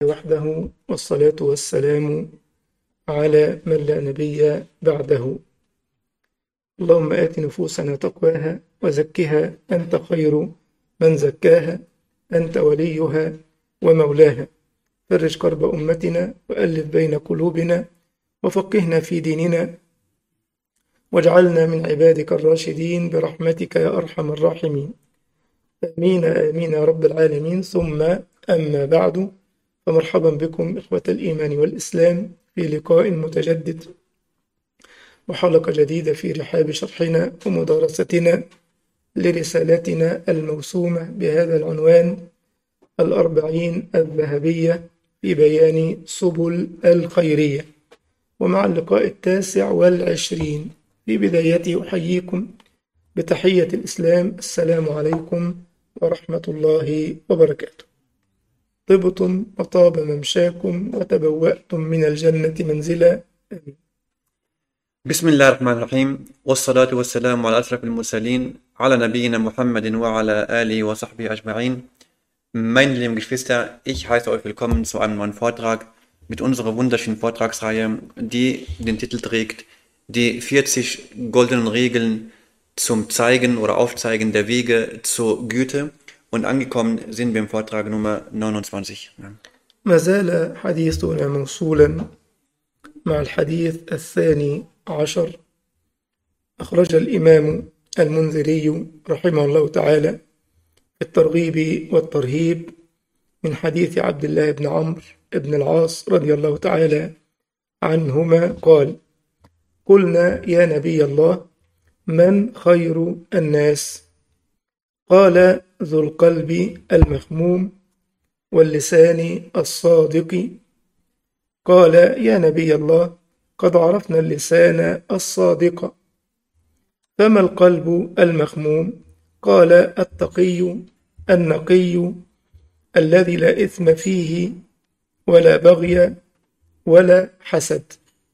وحده والصلاة والسلام على من لا نبي بعده اللهم آت نفوسنا تقواها وزكها أنت خير من زكاها أنت وليها ومولاها فرج كرب أمتنا وألف بين قلوبنا وفقهنا في ديننا واجعلنا من عبادك الراشدين برحمتك يا أرحم الراحمين آمين آمين يا رب العالمين ثم أما بعد فمرحبا بكم إخوة الإيمان والإسلام في لقاء متجدد وحلقة جديدة في رحاب شرحنا ومدارستنا لرسالتنا الموسومة بهذا العنوان الأربعين الذهبية في بيان سبل الخيرية ومع اللقاء التاسع والعشرين في بدايته أحييكم بتحية الإسلام السلام عليكم ورحمة الله وبركاته طبتم وطاب ممشاكم وتبوأتم من الجنة منزلا آمين بسم الله الرحمن الرحيم والصلاة والسلام على أشرف المرسلين على نبينا Muhammad وعلى آله وصحبه أجمعين Meine lieben Geschwister, ich heiße euch willkommen zu einem neuen Vortrag mit unserer wunderschönen Vortragsreihe, die den Titel trägt Die 40 goldenen Regeln zum Zeigen oder Aufzeigen der Wege zur Güte. Und angekommen sind wir im Vortrag Nummer 29. ما زال حديثنا موصولا مع الحديث الثاني عشر أخرج الإمام المنذري رحمه الله تعالى في الترغيب والترهيب من حديث عبد الله بن عمرو بن العاص رضي الله تعالى عنهما قال قلنا يا نبي الله من خير الناس قال ذو القلب المخموم واللسان الصادق قال يا نبي الله قد عرفنا اللسان الصادق فما القلب المخموم قال التقي النقي الذي لا إثم فيه ولا بغي ولا حسد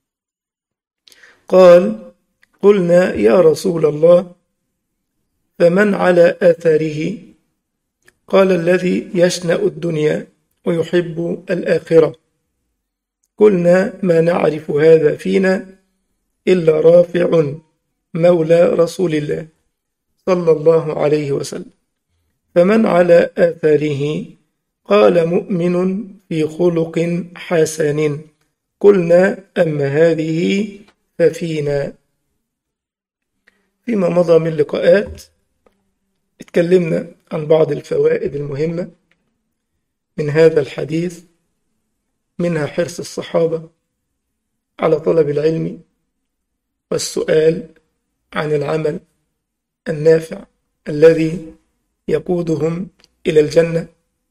قال قلنا يا رسول الله فمن على آثاره قال الذي يشنأ الدنيا ويحب الآخرة قلنا ما نعرف هذا فينا إلا رافع مولى رسول الله صلى الله عليه وسلم فمن على آثاره قال مؤمن في خلق حسن قلنا أما هذه ففينا فيما مضى من لقاءات اتكلمنا عن بعض الفوائد المهمة من هذا الحديث منها حرص الصحابة على طلب العلم والسؤال عن العمل النافع الذي يقودهم إلى الجنة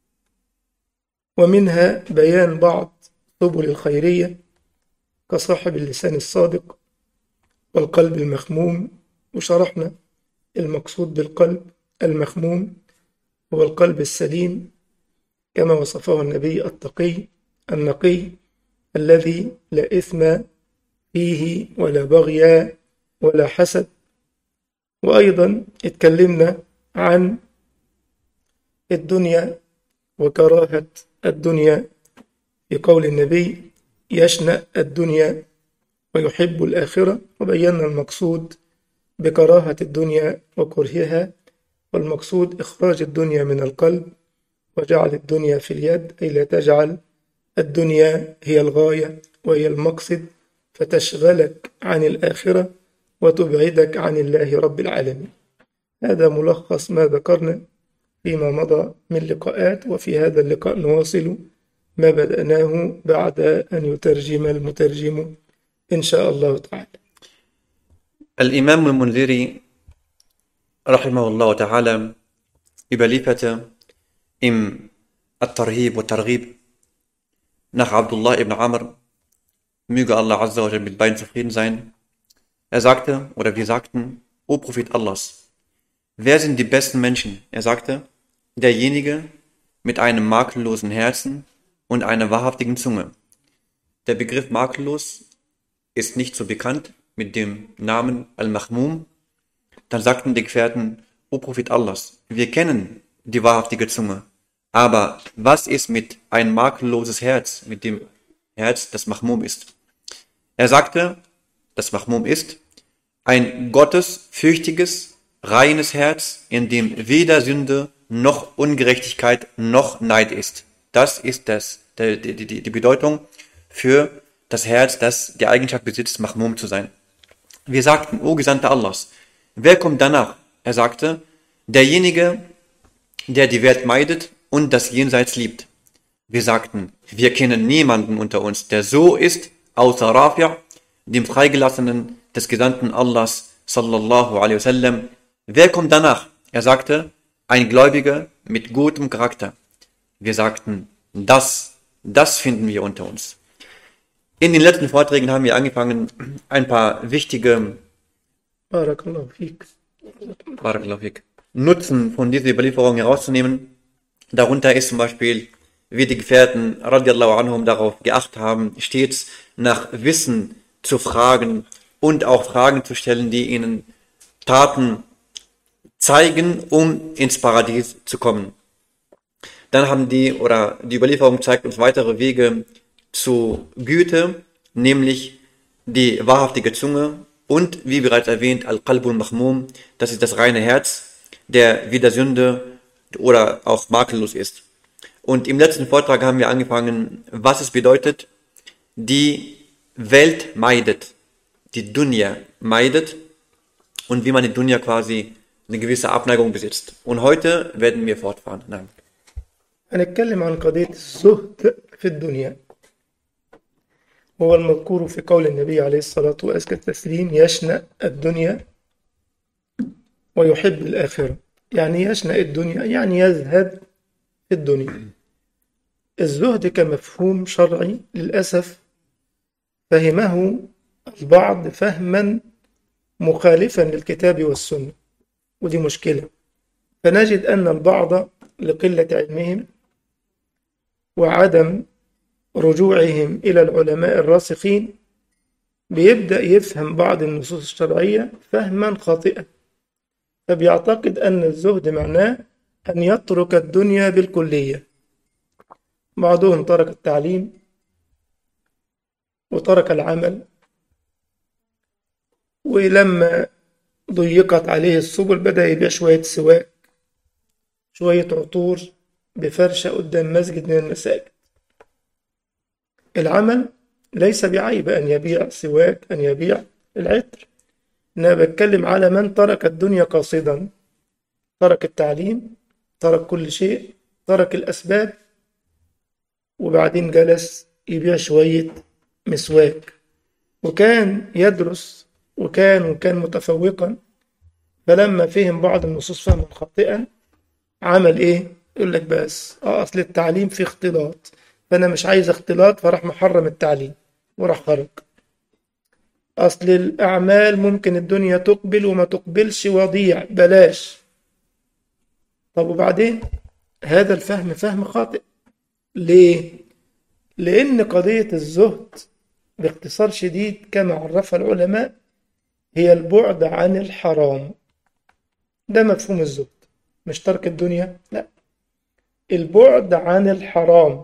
ومنها بيان بعض سبل الخيرية كصاحب اللسان الصادق والقلب المخموم وشرحنا المقصود بالقلب المخموم هو القلب السليم كما وصفه النبي التقي النقي الذي لا إثم فيه ولا بغي ولا حسد وأيضا اتكلمنا عن الدنيا وكراهة الدنيا في قول النبي يشنأ الدنيا ويحب الآخرة وبينا المقصود بكراهة الدنيا وكرهها والمقصود إخراج الدنيا من القلب وجعل الدنيا في اليد أي لا تجعل الدنيا هي الغاية وهي المقصد فتشغلك عن الآخرة وتبعدك عن الله رب العالمين هذا ملخص ما ذكرنا فيما مضى من لقاءات وفي هذا اللقاء نواصل ما بدأناه بعد أن يترجم المترجم إن شاء الله تعالى Al-Imam al-Munziri, rahimahullah ta'ala, überlieferte im At-Tarhib und Targhib nach Abdullah ibn Amr, möge Allah Azza wa Jalla mit beiden zufrieden sein. Er sagte, oder wir sagten, O Prophet Allahs, wer sind die besten Menschen? Er sagte, derjenige mit einem makellosen Herzen und einer wahrhaftigen Zunge. Der Begriff makellos ist nicht so bekannt mit dem Namen Al-Mahmum. Dann sagten die Gefährten, O Prophet Allahs, wir kennen die wahrhaftige Zunge, Aber was ist mit ein makelloses Herz, mit dem Herz, das Mahmum ist? Er sagte, das Mahmum ist ein gottesfürchtiges, reines Herz, in dem weder Sünde noch Ungerechtigkeit noch Neid ist. Das ist das, die, die, die, die Bedeutung für das Herz, das die Eigenschaft besitzt, Mahmum zu sein. Wir sagten, O Gesandter Allahs, wer kommt danach? Er sagte, derjenige, der die Welt meidet und das Jenseits liebt. Wir sagten, wir kennen niemanden unter uns, der so ist, außer Rafi', dem Freigelassenen des Gesandten Allahs, sallallahu alaihi wasallam. Wer kommt danach? Er sagte, ein Gläubiger mit gutem Charakter. Wir sagten, das, das finden wir unter uns. In den letzten Vorträgen haben wir angefangen, ein paar wichtige Barakallahu fik. Barakallahu fik, Nutzen von dieser Überlieferung herauszunehmen. Darunter ist zum Beispiel, wie die Gefährten radiallahu anhum darauf geachtet haben, stets nach Wissen zu fragen und auch Fragen zu stellen, die ihnen Taten zeigen, um ins Paradies zu kommen. Dann haben die, oder die Überlieferung zeigt uns weitere Wege zu Güte, nämlich die wahrhaftige Zunge und, wie bereits erwähnt, Al-Qalbul Mahmum, das ist das reine Herz, der weder Sünde oder auch makellos ist. Und im letzten Vortrag haben wir angefangen, was es bedeutet, die Welt meidet, die Dunya meidet und wie man die Dunya quasi eine gewisse Abneigung besitzt. Und heute werden wir fortfahren. Nein. هنتكلم عن قضية الزهد في الدنيا هو المذكور في قول النبي عليه الصلاة وأزكى التسليم يشنأ الدنيا ويحب الآخرة يعني يشنأ الدنيا يعني يزهد في الدنيا الزهد كمفهوم شرعي للأسف فهمه البعض فهما مخالفا للكتاب والسنة ودي مشكلة فنجد أن البعض لقلة علمهم وعدم رجوعهم إلى العلماء الراسخين بيبدأ يفهم بعض النصوص الشرعية فهما خاطئا فبيعتقد أن الزهد معناه أن يترك الدنيا بالكلية بعضهم ترك التعليم وترك العمل ولما ضيقت عليه السبل بدأ يبيع شوية سواك شوية عطور بفرشة قدام مسجد من المساجد العمل ليس بعيب أن يبيع سواك أن يبيع العطر أنا بتكلم على من ترك الدنيا قاصدا ترك التعليم ترك كل شيء ترك الأسباب وبعدين جلس يبيع شوية مسواك وكان يدرس وكان وكان متفوقا فلما فهم بعض النصوص فهما خاطئا عمل ايه يقول لك بس اه اصل التعليم فيه اختلاط فانا مش عايز اختلاط فراح محرم التعليم وراح خرج اصل الاعمال ممكن الدنيا تقبل وما تقبلش وضيع بلاش طب وبعدين هذا الفهم فهم خاطئ ليه لان قضية الزهد باختصار شديد كما عرفها العلماء هي البعد عن الحرام ده مفهوم الزهد مش ترك الدنيا لا البعد عن الحرام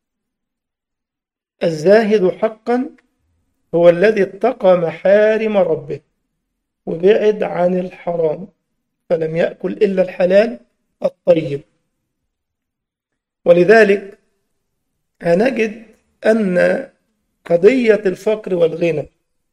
الزاهد حقا هو الذي اتقى محارم ربه وبعد عن الحرام فلم يأكل إلا الحلال الطيب ولذلك هنجد أن قضية الفقر والغنى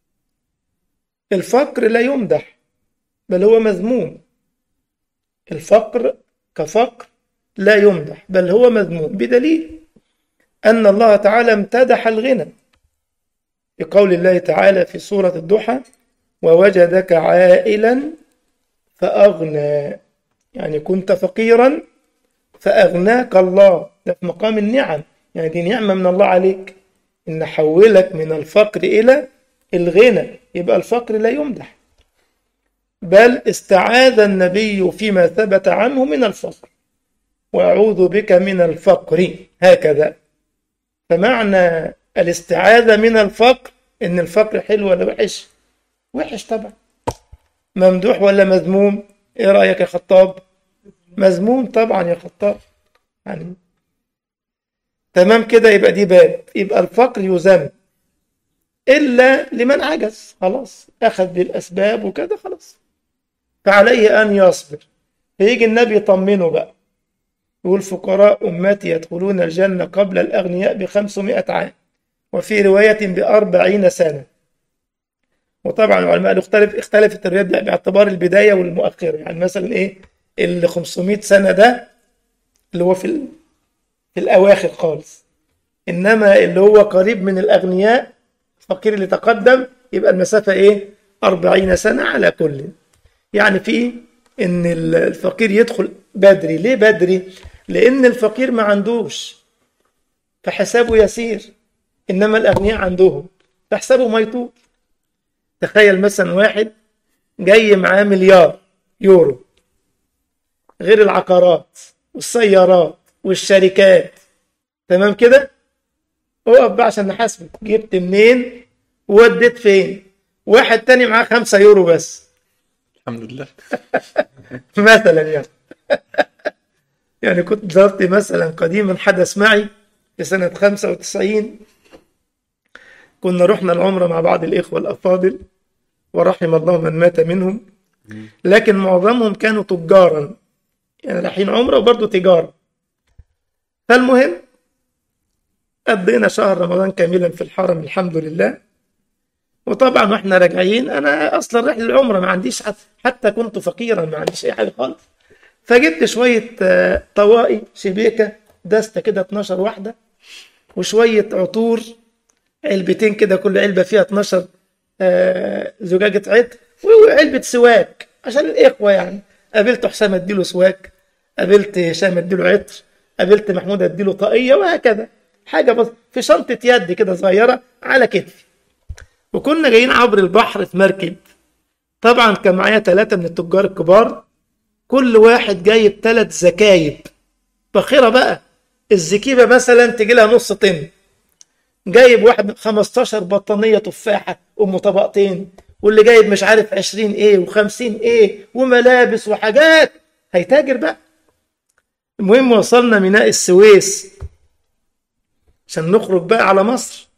الفقر لا يمدح بل هو مذموم الفقر كفقر لا يمدح بل هو مذموم بدليل أن الله تعالى امتدح الغنى بقول الله تعالى في سورة الضحى ووجدك عائلا فأغنى يعني كنت فقيرا فأغناك الله ده في مقام النعم يعني دي نعمة من الله عليك إن حولك من الفقر إلى الغنى يبقى الفقر لا يمدح بل استعاذ النبي فيما ثبت عنه من الفقر وأعوذ بك من الفقر هكذا فمعنى الاستعاذة من الفقر إن الفقر حلو ولا وحش وحش طبعا ممدوح ولا مذموم إيه رأيك يا خطاب مذموم طبعا يا خطاب يعني تمام كده يبقى دي باب يبقى الفقر يذم إلا لمن عجز خلاص أخذ بالأسباب وكذا خلاص فعليه أن يصبر فيجي النبي يطمنه بقى يقول فقراء أمتي يدخلون الجنة قبل الأغنياء بخمسمائة عام وفي رواية بأربعين سنة وطبعا العلماء قالوا اختلف اختلفت الروايات باعتبار البداية والمؤخرة يعني مثلا إيه ال 500 سنة ده اللي هو في ال... في الأواخر خالص إنما اللي هو قريب من الأغنياء الفقير اللي تقدم يبقى المسافة إيه 40 سنة على كل يعني في إن الفقير يدخل بدري ليه بدري لأن الفقير ما عندوش فحسابه يسير إنما الأغنياء عندهم فحسابه ما يطول تخيل مثلا واحد جاي معاه مليار يورو غير العقارات والسيارات والشركات تمام كده اقف بقى عشان نحاسبك جبت منين ووديت فين واحد تاني معاه خمسة يورو بس الحمد لله مثلا يعني يعني كنت ضربت مثلا قديما حدث معي في سنة 95 كنا رحنا العمرة مع بعض الإخوة الأفاضل ورحم الله من مات منهم لكن معظمهم كانوا تجارا يعني رايحين عمرة وبرضه تجارة فالمهم قضينا شهر رمضان كاملا في الحرم الحمد لله وطبعا واحنا راجعين انا اصلا رايح للعمره ما عنديش حت حتى كنت فقيرا ما عنديش اي حاجه خالص فجبت شويه آه، طواقي شبيكه دسته كده 12 واحده وشويه عطور علبتين كده كل علبه فيها 12 آه، زجاجه عطر وعلبه سواك عشان الاخوه يعني قابلت حسام اديله سواك قابلت هشام اديله عطر قابلت محمود اديله طاقيه وهكذا حاجه بس في شنطه يد كده صغيره على كتفي وكنا جايين عبر البحر في مركب طبعا كان معايا ثلاثة من التجار الكبار كل واحد جايب ثلاث زكايب باخرة بقى الزكيبة مثلا تجي لها نص طن جايب واحد 15 بطانية تفاحة أم طبقتين واللي جايب مش عارف 20 ايه و50 ايه وملابس وحاجات هيتاجر بقى المهم وصلنا ميناء السويس عشان نخرج بقى على مصر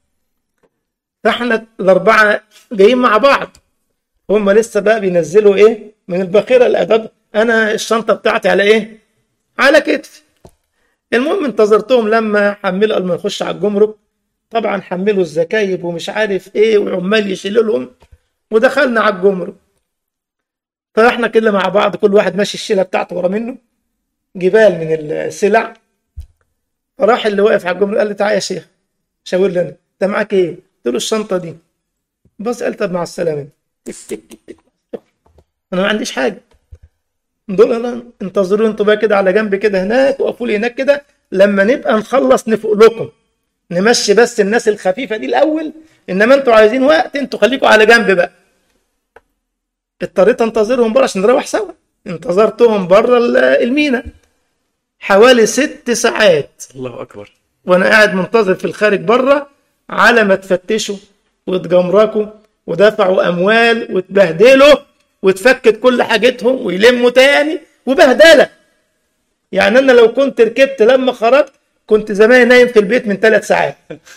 فاحنا الأربعة جايين مع بعض هم لسه بقى بينزلوا ايه من الباخرة الأدب أنا الشنطة بتاعتي على ايه على كتفي المهم انتظرتهم لما حملوا قبل ما نخش على الجمرك طبعا حملوا الزكايب ومش عارف ايه وعمال يشيلوا لهم ودخلنا على الجمرك فاحنا كده مع بعض كل واحد ماشي الشيله بتاعته ورا منه جبال من السلع فراح اللي واقف على الجمرك قال لي تعالى يا شيخ شاور لنا انت معاك ايه؟ قلت له الشنطه دي بص قال طب مع السلامه انا ما عنديش حاجه دول انا انتظروا انتوا بقى كده على جنب كده هناك وقفوا لي هناك كده لما نبقى نخلص نفوق لكم نمشي بس الناس الخفيفه دي الاول انما انتوا عايزين وقت انتوا خليكم على جنب بقى اضطريت انتظرهم بره عشان نروح سوا انتظرتهم بره المينا حوالي ست ساعات الله أكبر وانا قاعد منتظر في الخارج بره على ما تفتشوا وتجمركوا ودفعوا اموال وتبهدلوا وتفكت كل حاجتهم ويلموا تاني وبهدله يعني انا لو كنت ركبت لما خرجت كنت زمان نايم في البيت من ثلاث ساعات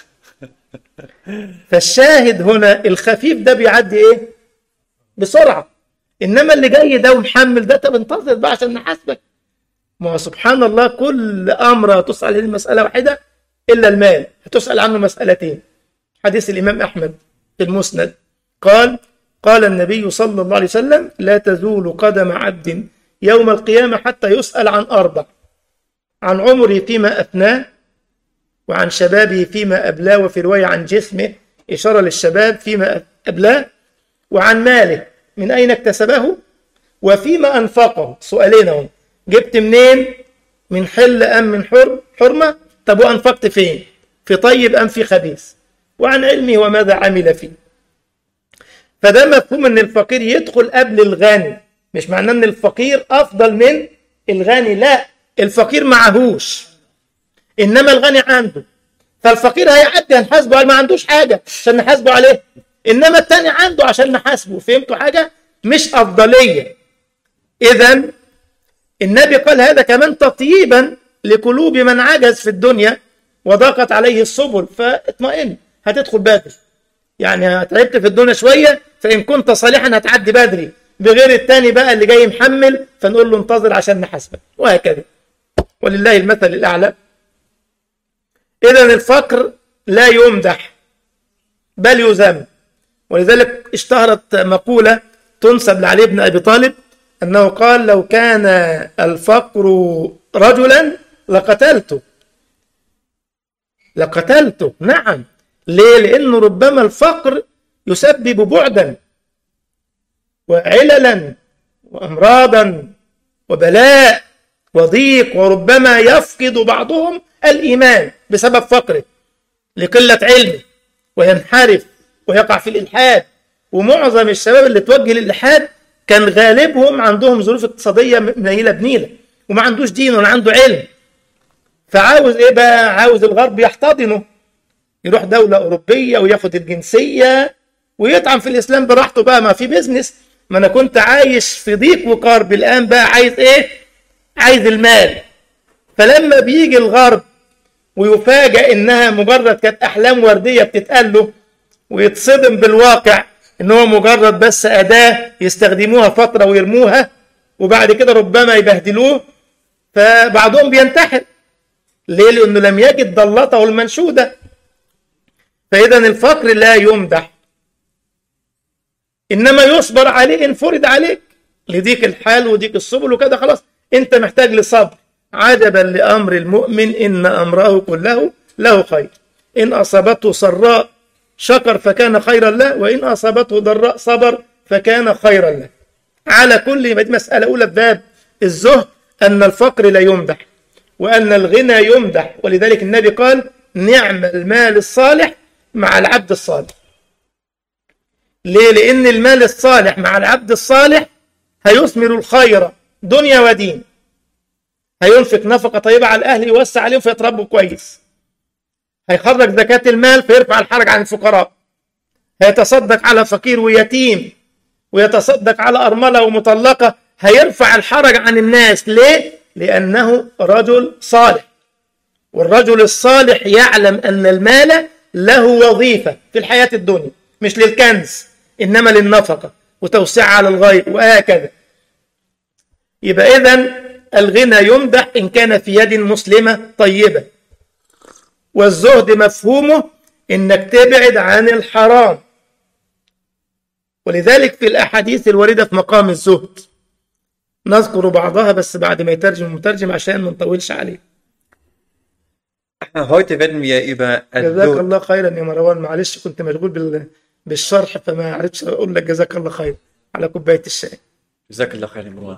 فالشاهد هنا الخفيف ده بيعدي ايه بسرعه انما اللي جاي ده ومحمل ده طب انتظر بقى عشان نحاسبك ما هو سبحان الله كل امر هتسال عليه مساله واحده الا المال هتسال عنه مسالتين حديث الامام احمد في المسند قال قال النبي صلى الله عليه وسلم لا تزول قدم عبد يوم القيامه حتى يسال عن اربع عن عمره فيما افناه وعن شبابه فيما ابلاه وفي روايه عن جسمه اشاره للشباب فيما ابلاه وعن ماله من اين اكتسبه وفيما انفقه سؤالين اهو جبت منين من حل ام من حر حرمه طب وانفقت فين في طيب ام في خبيث وعن علمه وماذا عمل فيه فده مفهوم ان الفقير يدخل قبل الغني مش معناه ان الفقير افضل من الغني لا الفقير معهوش انما الغني عنده فالفقير هيعدي هنحاسبه على ما عندوش حاجه عشان نحاسبه عليه انما التاني عنده عشان نحاسبه فهمتوا حاجه مش افضليه اذا النبي قال هذا كمان تطييبا لقلوب من عجز في الدنيا وضاقت عليه السبل فاطمئن هتدخل بدري يعني تعبت في الدنيا شوية فإن كنت صالحا هتعدي بدري بغير التاني بقى اللي جاي محمل فنقول له انتظر عشان نحاسبك وهكذا ولله المثل الأعلى إذا الفقر لا يمدح بل يذم ولذلك اشتهرت مقولة تنسب لعلي بن أبي طالب أنه قال لو كان الفقر رجلا لقتلته لقتلته نعم ليه؟ لأنه ربما الفقر يسبب بعدا وعللا وأمراضا وبلاء وضيق وربما يفقد بعضهم الإيمان بسبب فقره لقلة علمه وينحرف ويقع في الإلحاد ومعظم الشباب اللي توجه للإلحاد كان غالبهم عندهم ظروف اقتصادية منيلة بنيلة وما عندوش دين ولا عنده علم فعاوز ايه بقى عاوز الغرب يحتضنه يروح دولة أوروبية وياخد الجنسية ويطعم في الإسلام براحته بقى ما في بيزنس ما أنا كنت عايش في ضيق وكرب الآن بقى عايز إيه؟ عايز المال فلما بيجي الغرب ويفاجأ إنها مجرد كانت أحلام وردية بتتقال له ويتصدم بالواقع إن هو مجرد بس أداة يستخدموها فترة ويرموها وبعد كده ربما يبهدلوه فبعضهم بينتحر ليه؟ لأنه لم يجد ضلته المنشودة فإذا الفقر لا يمدح إنما يصبر عليه إن فرض عليك لضيق الحال وضيق السبل وكده خلاص أنت محتاج لصبر عجبا لأمر المؤمن إن أمره كله له خير إن أصابته سراء شكر فكان خيرا له وإن أصابته ضراء صبر فكان خيرا له على كل ما دي مسألة أولى في باب الزهد أن الفقر لا يمدح وأن الغنى يمدح ولذلك النبي قال نعم المال الصالح مع العبد الصالح ليه؟ لأن المال الصالح مع العبد الصالح هيثمر الخير دنيا ودين هينفق نفقة طيبة على الأهل يوسع عليهم فيتربوا كويس هيخرج زكاة المال فيرفع الحرج عن الفقراء هيتصدق على فقير ويتيم ويتصدق على أرملة ومطلقة هيرفع الحرج عن الناس ليه؟ لأنه رجل صالح والرجل الصالح يعلم أن المال له وظيفة في الحياة الدنيا مش للكنز إنما للنفقة وتوسيع على الغير وهكذا يبقى إذن الغنى يمدح إن كان في يد مسلمة طيبة والزهد مفهومه إنك تبعد عن الحرام ولذلك في الأحاديث الواردة في مقام الزهد نذكر بعضها بس بعد ما يترجم المترجم عشان ما نطولش عليه Heute werden wir über جزاك الزهد الله خيرا يا مروان معلش كنت مشغول بال... بالشرح فما عرفتش اقول لك جزاك الله خير على كوبايه الشاي جزاك الله خير Imran.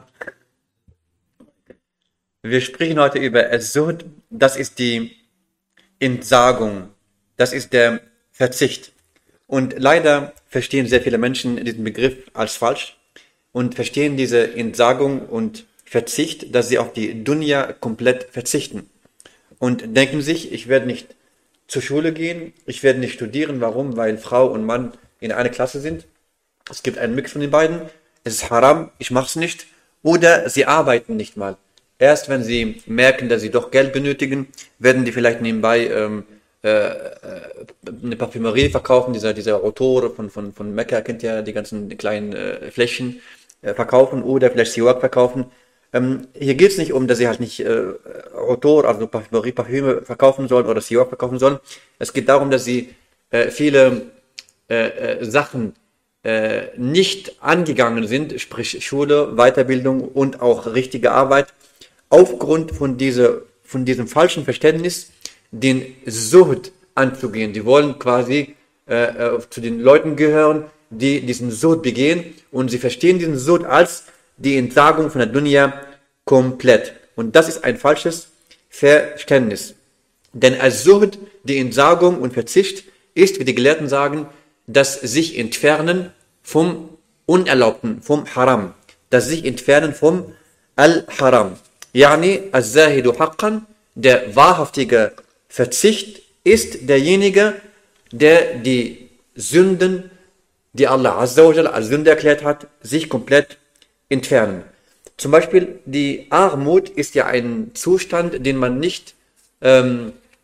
Wir sprechen heute über Al-Zuhd, das ist die Entsagung, das ist der Verzicht. Und leider verstehen sehr viele Menschen diesen Begriff als falsch und verstehen diese Entsagung und Verzicht, dass sie auf die Dunya komplett verzichten. Und denken sich, ich werde nicht zur Schule gehen, ich werde nicht studieren. Warum? Weil Frau und Mann in einer Klasse sind. Es gibt einen Mix von den beiden. Es ist haram, ich mache es nicht. Oder sie arbeiten nicht mal. Erst wenn sie merken, dass sie doch Geld benötigen, werden die vielleicht nebenbei ähm, äh, äh, eine Parfümerie verkaufen. Dieser, dieser Autor von, von, von Mecca kennt ja die ganzen kleinen äh, Fläschchen äh, verkaufen oder vielleicht Siwak verkaufen. Ähm, hier geht es nicht um, dass sie halt nicht äh, Autor, also Parfümerie, Parfüme verkaufen sollen oder Siwak verkaufen sollen. Es geht darum, dass sie äh, viele äh, äh, Sachen äh, nicht angegangen sind, sprich Schule, Weiterbildung und auch richtige Arbeit, aufgrund von, dieser, von diesem falschen Verständnis, den Sucht anzugehen. Die wollen quasi äh, äh, zu den Leuten gehören, die diesen Sucht begehen und sie verstehen diesen Sucht als die Entsagung von der Dunya komplett. Und das ist ein falsches Verständnis. Denn als Sucht, die Entsagung und Verzicht ist, wie die Gelehrten sagen, das sich entfernen vom Unerlaubten, vom Haram. Das sich entfernen vom Al-Haram. Yani, Al-Zahidu Haqqan, der wahrhaftige Verzicht ist derjenige, der die Sünden, die Allah Azza wa Jalla als Sünde erklärt hat, sich komplett entfernen. Zum Beispiel die Armut ist ja ein Zustand, den man nicht ähm,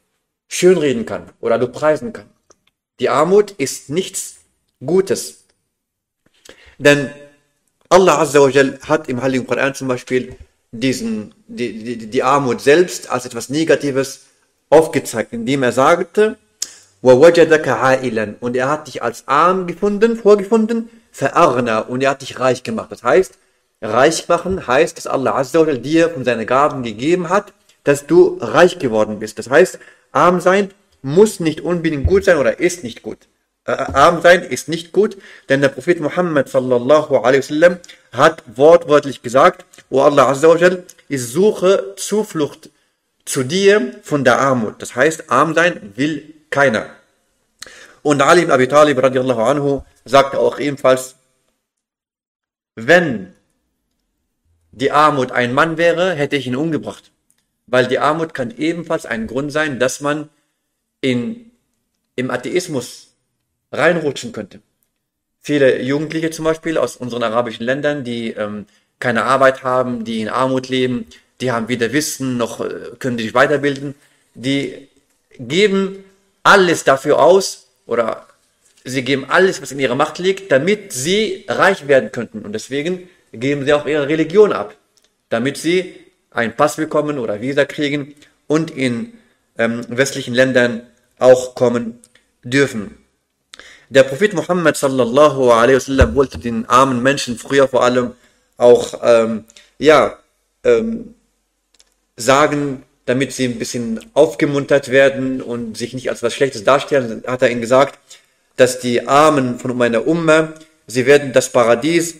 schönreden kann oder du preisen kann. Die Armut ist nichts Gutes. Denn Allah Azza wa Jal hat im Heiligen Koran zum Beispiel diesen, die, die, die Armut selbst als etwas Negatives aufgezeigt, indem er sagte, وَوَجَدَكَ عَائِلًا Und er hat dich als arm gefunden, vorgefunden, verarna und er hat dich reich gemacht. Das heißt, reich machen heißt, dass Allah Azza wa Jal dir von seinen Gaben gegeben hat, dass du reich geworden bist. Das heißt, arm sein muss nicht unbedingt gut sein oder ist nicht gut. Äh, arm sein ist nicht gut, denn der Prophet Muhammad sallallahu alaihi wasallam hat wortwörtlich gesagt, O Allah Azza wa Jal, ich suche Zuflucht zu dir von der Armut. Das heißt, arm sein will keiner. Und Ali ibn Abi Talib radiallahu anhu sagte auch ebenfalls, wenn die Armut ein Mann wäre, hätte ich ihn umgebracht. Weil die Armut kann ebenfalls ein Grund sein, dass man in, im Atheismus reinrutschen könnte. Viele Jugendliche zum Beispiel aus unseren arabischen Ländern, die ähm, keine Arbeit haben, die in Armut leben, die haben weder Wissen noch äh, können sich weiterbilden, die geben alles dafür aus oder sie geben alles, was in ihrer Macht liegt, damit sie reich werden könnten. Und deswegen geben sie auch ihre Religion ab, damit sie einen Pass bekommen oder Visa kriegen und in ähm, westlichen Ländern auch kommen dürfen. Der Prophet Muhammad sallallahu alaihi wasallam wollte den armen Menschen früher vor allem auch ähm, ja ähm, sagen, damit sie ein bisschen aufgemuntert werden und sich nicht als was Schlechtes darstellen, hat er ihnen gesagt, dass die Armen von meiner Umma, sie werden das Paradies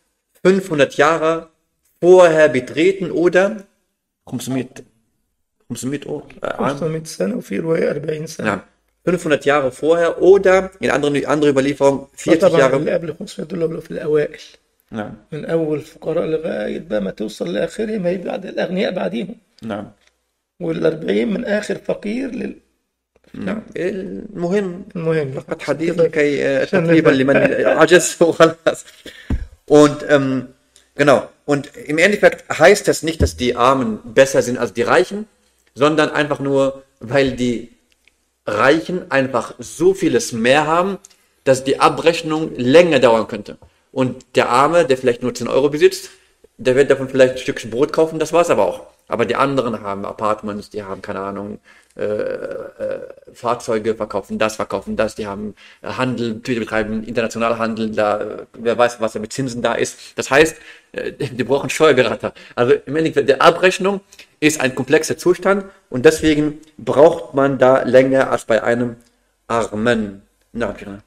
500 Jahre vorher betreten oder 500 500 oh, äh, 500 سنة وفي رواية 40 سنة ja, 500 Jahre vorher oder in anderen andere Überlieferung 40 طبعا Jahre اللي قبل 500 دول قبل في الأوائل نعم من أول فقراء لغاية بقى ما توصل لآخرهم هيبقى بعد الأغنياء بعديهم نعم والأربعين من آخر فقير لل... نعم المهم المهم فقط حديث كده لكي äh, عشان تقريبا نبقى- لمن عجز وخلاص und ähm, genau und im Endeffekt heißt das nicht, dass die Armen besser sind als die Reichen, sondern einfach nur, weil die Reichen einfach so vieles mehr haben, dass die Abrechnung länger dauern könnte. Und der Arme, der vielleicht nur 10 Euro besitzt, der wird davon vielleicht ein Stückchen Brot kaufen, das war's aber auch. Aber die anderen haben Apartments, die haben keine Ahnung, äh, äh, Fahrzeuge verkaufen das, verkaufen das, die haben äh, Handel, die betreiben international Handel, da, äh, wer weiß, was da mit Zinsen da ist. Das heißt, äh, die brauchen Steuerberater. Also im Endeffekt, der Abrechnung ist ein komplexer Zustand und deswegen braucht man da länger als bei einem Armen. Na, genau.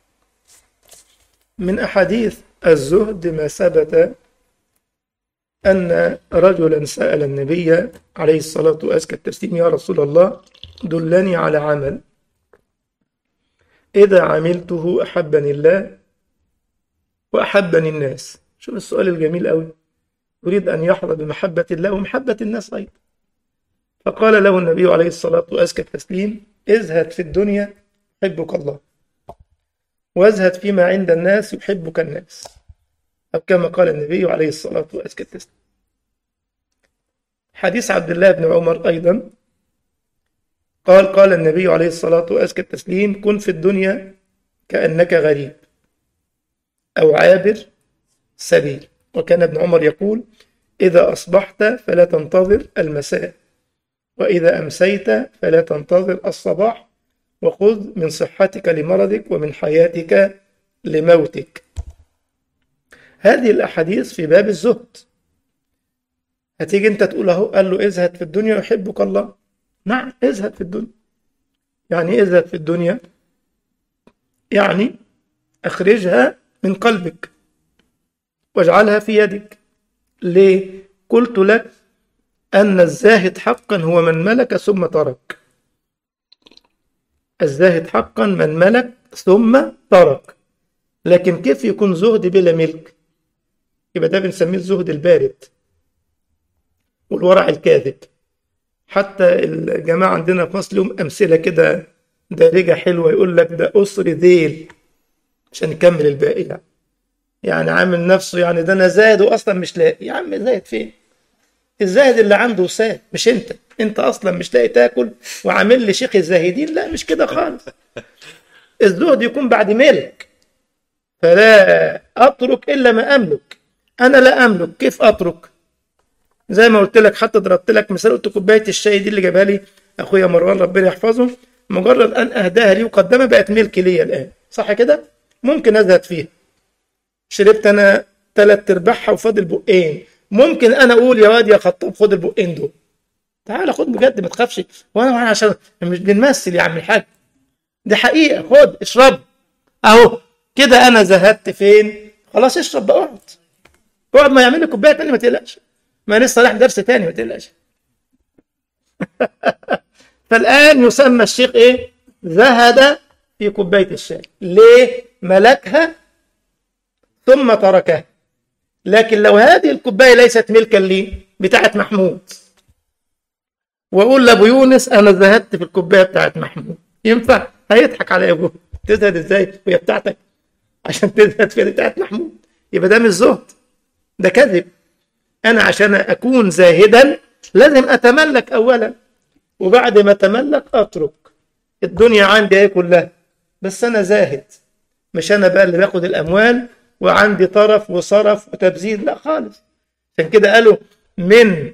من أحاديث الزهد ما ثبت أن رجلا سأل النبي عليه الصلاة وأزكى التسليم يا رسول الله دلني على عمل إذا عملته أحبني الله وأحبني الناس شوف السؤال الجميل أوي يريد أن يحظى بمحبة الله ومحبة الناس أيضا فقال له النبي عليه الصلاة وأزكى التسليم ازهد في الدنيا يحبك الله وازهد فيما عند الناس يحبك الناس أو كما قال النبي عليه الصلاة وأزكى التسليم حديث عبد الله بن عمر أيضا قال قال النبي عليه الصلاة وأزكى التسليم كن في الدنيا كأنك غريب أو عابر سبيل وكان ابن عمر يقول إذا أصبحت فلا تنتظر المساء وإذا أمسيت فلا تنتظر الصباح وخذ من صحتك لمرضك ومن حياتك لموتك هذه الأحاديث في باب الزهد هتيجي أنت تقول أهو قال له ازهد في الدنيا يحبك الله نعم ازهد في الدنيا يعني إيه ازهد في الدنيا يعني أخرجها من قلبك واجعلها في يدك ليه قلت لك أن الزاهد حقا هو من ملك ثم ترك الزاهد حقا من ملك ثم ترك لكن كيف يكون زهد بلا ملك يبقى ده بنسميه الزهد البارد والورع الكاذب حتى الجماعة عندنا في مصر لهم أمثلة كده دارجة حلوة يقول لك ده أسر ذيل عشان يكمل الباقي يعني. يعني عامل نفسه يعني ده أنا زاهد وأصلا مش لاقي يا عم زاهد فين؟ الزاهد اللي عنده وساد مش أنت انت اصلا مش لاقي تاكل وعامل لي شيخ الزاهدين لا مش كده خالص الزهد يكون بعد ملك فلا اترك الا ما املك انا لا املك كيف اترك زي ما قلت لك حتى ضربت لك مثال قلت كوبايه الشاي دي اللي جابها لي اخويا مروان ربنا يحفظه مجرد ان اهداها لي وقدمها بقت ملك ليا الان صح كده ممكن ازهد فيها شربت انا ثلاث ارباعها وفاضل بقين ممكن انا اقول يا واد يا خطاب خد البقين دول تعال خد بجد ما تخافش وانا وانا عشان مش بنمثل يا عم الحاج دي حقيقه خد اشرب اهو كده انا زهدت فين خلاص اشرب بقى اقعد اقعد ما يعمل لي كوبايه تاني ما تقلقش ما لسه رايح درس تاني ما تقلقش فالان يسمى الشيخ ايه زهد في كوبايه الشاي ليه ملكها ثم تركها لكن لو هذه الكوبايه ليست ملكا لي بتاعت محمود واقول لابو يونس انا زهدت في الكوبايه بتاعت محمود ينفع هيضحك على ابوه تزهد ازاي وهي بتاعتك عشان تزهد في بتاعت محمود يبقى ده مش زهد ده كذب انا عشان اكون زاهدا لازم اتملك اولا وبعد ما اتملك اترك الدنيا عندي ايه كلها بس انا زاهد مش انا بقى اللي باخد الاموال وعندي طرف وصرف وتبذير لا خالص عشان كده قالوا من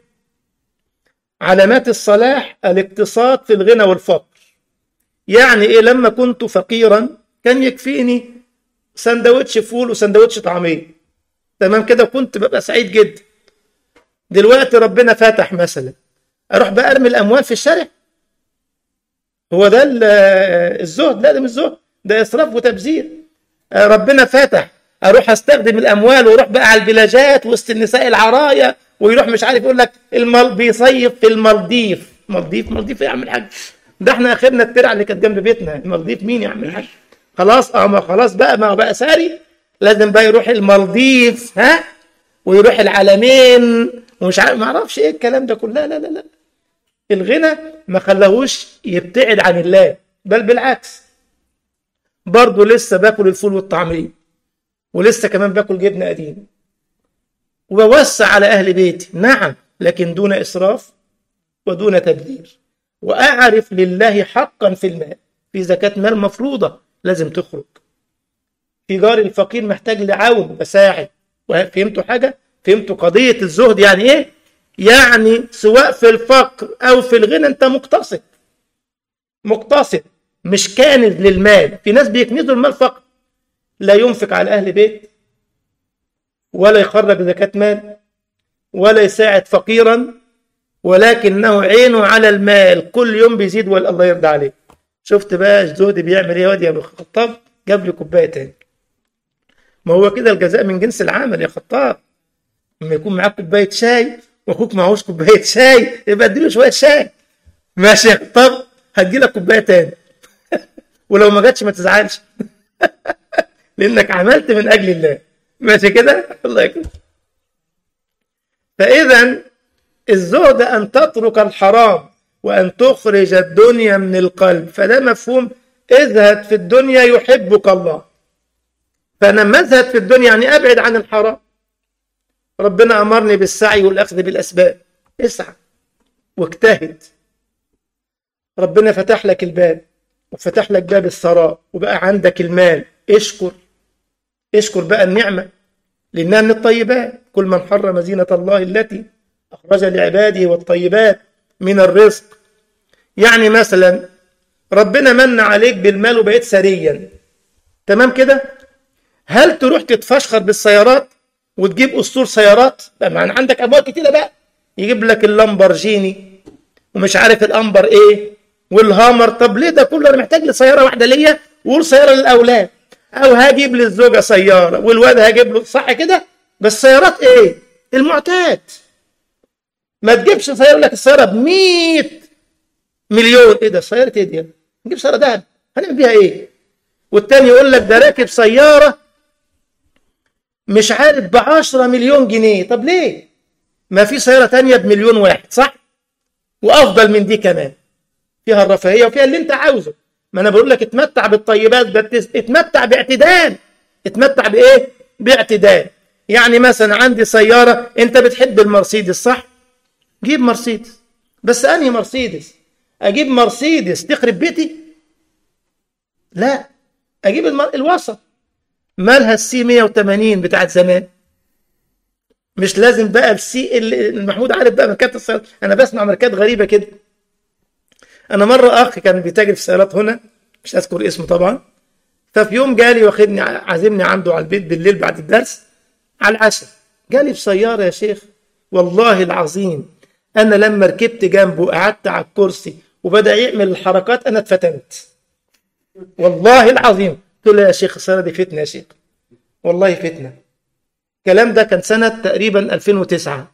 علامات الصلاح الاقتصاد في الغنى والفقر يعني ايه لما كنت فقيرا كان يكفيني سندوتش فول وسندوتش طعميه تمام كده كنت ببقى سعيد جدا دلوقتي ربنا فتح مثلا اروح بقى ارمي الاموال في الشارع هو ده الزهد لا ده مش زهد ده اسراف وتبذير ربنا فتح اروح استخدم الاموال واروح بقى على البلاجات وسط النساء العرايا ويروح مش عارف يقول لك المال بيصيف في المالديف مالديف مالديف ايه يا عم الحاج ده احنا اخرنا الترعه اللي كانت جنب بيتنا المالديف مين يا عم الحاج خلاص اه ما خلاص بقى ما بقى ساري لازم بقى يروح المالديف ها ويروح العلمين ومش عارف ما اعرفش ايه الكلام ده كله لا لا لا لا الغنى ما خلاهوش يبتعد عن الله بل بالعكس برضه لسه باكل الفول والطعميه ولسه كمان باكل جبنه قديم وبوسع على اهل بيتي نعم لكن دون اسراف ودون تبذير واعرف لله حقا في المال في زكاه مال مفروضه لازم تخرج في جاري الفقير محتاج لعون بساعد فهمتوا حاجه فهمتوا قضيه الزهد يعني ايه يعني سواء في الفقر او في الغنى انت مقتصد مقتصد مش كانز للمال في ناس بيكنزوا المال فقط لا ينفق على اهل بيت ولا يخرج زكاه مال ولا يساعد فقيرا ولكنه عينه على المال كل يوم بيزيد الله يرضى عليه شفت بقى الزهد بيعمل ايه واد يا ابو الخطاب جاب لي كوبايه تاني ما هو كده الجزاء من جنس العمل يا خطاب لما يكون معاك كوبايه شاي واخوك معهوش كوبايه شاي يبقى اديله شويه شاي ماشي يا خطاب هدي لك كوبايه تاني ولو ما جاتش ما تزعلش لانك عملت من اجل الله ماشي كده الله يكرمك فاذا الزهد ان تترك الحرام وان تخرج الدنيا من القلب فده مفهوم اذهب في الدنيا يحبك الله فانا لما ازهد في الدنيا يعني ابعد عن الحرام ربنا امرني بالسعي والاخذ بالاسباب اسعى واجتهد ربنا فتح لك الباب وفتح لك باب الثراء وبقى عندك المال اشكر اشكر بقى النعمة لأنها من الطيبات كل من حرم زينة الله التي أخرج لعباده والطيبات من الرزق يعني مثلا ربنا من عليك بالمال وبقيت سريا تمام كده هل تروح تتفشخر بالسيارات وتجيب أسطول سيارات بقى ما عندك أموال كتيرة بقى يجيب لك اللامبرجيني ومش عارف الأمبر إيه والهامر طب ليه ده كله أنا محتاج لسيارة واحدة ليا وقول سيارة للأولاد او هجيب للزوجه سياره والواد هجيب له صح كده بس سيارات ايه المعتاد ما تجيبش سياره لك السياره ب 100 مليون ايه ده سياره ايه دي نجيب سياره ذهب هنعمل بيها ايه والتاني يقول لك ده راكب سياره مش عارف ب 10 مليون جنيه طب ليه ما في سياره تانية بمليون واحد صح وافضل من دي كمان فيها الرفاهيه وفيها اللي انت عاوزه ما انا بقول لك اتمتع بالطيبات بس اتمتع باعتدال اتمتع بايه باعتدال يعني مثلا عندي سياره انت بتحب المرسيدس صح جيب مرسيدس بس انهي مرسيدس اجيب مرسيدس تخرب بيتي لا اجيب المر... الوسط مالها السي 180 بتاعت زمان مش لازم بقى السي المحمود عارف بقى ماركات السيارات انا بسمع ماركات غريبه كده انا مره اخ كان بيتاجر في سيارات هنا مش اذكر اسمه طبعا ففي يوم جالي واخدني عازمني عنده على البيت بالليل بعد الدرس على العشاء جالي بسياره يا شيخ والله العظيم انا لما ركبت جنبه وقعدت على الكرسي وبدا يعمل الحركات انا اتفتنت والله العظيم قلت له يا شيخ السياره دي فتنه يا شيخ والله فتنه الكلام ده كان سنه تقريبا 2009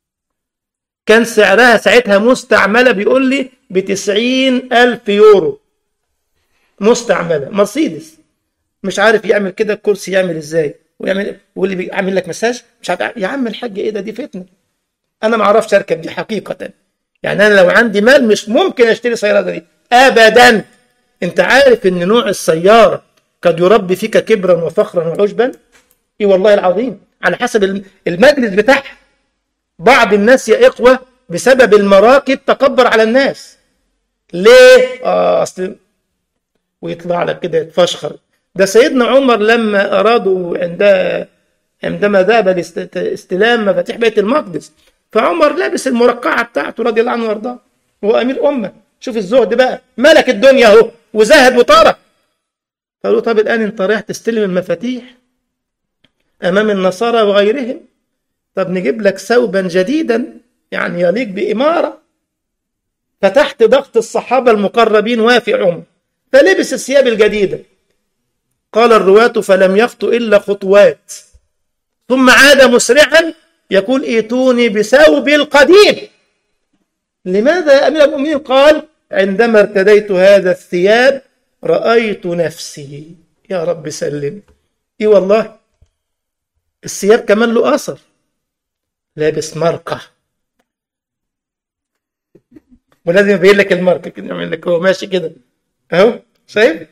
كان سعرها ساعتها مستعمله بيقول لي ب 90 الف يورو مستعمله مرسيدس مش عارف يعمل كده الكرسي يعمل ازاي ويعمل واللي بيعمل لك مساج مش عارف يا عم الحاج ايه ده دي فتنه انا ما اعرفش اركب دي حقيقه يعني انا لو عندي مال مش ممكن اشتري سياره دي ابدا انت عارف ان نوع السياره قد يربي فيك كبرا وفخرا وعجبا اي والله العظيم على حسب المجلس بتاعها بعض الناس يا اخوه بسبب المراكب تكبر على الناس ليه اه اصل ويطلع لك كده يتفشخر ده سيدنا عمر لما ارادوا عند عندما ذهب لاستلام مفاتيح بيت المقدس فعمر لابس المرقعه بتاعته رضي الله عنه وارضاه هو امير امه شوف الزهد بقى ملك الدنيا اهو وزهد وطرق قالوا طب الان انت رايح تستلم المفاتيح امام النصارى وغيرهم طب نجيب لك ثوبا جديدا يعني يليق باماره فتحت ضغط الصحابه المقربين وافي عمر فلبس الثياب الجديده قال الرواة فلم يخطو إلا خطوات ثم عاد مسرعا يقول ائتوني بثوب القديم لماذا يا أمير المؤمنين قال عندما ارتديت هذا الثياب رأيت نفسي يا رب سلم إي والله الثياب كمان له أثر لابس مرقة ولازم يبين لك الماركة كده يعمل لك هو ماشي كده اهو شايف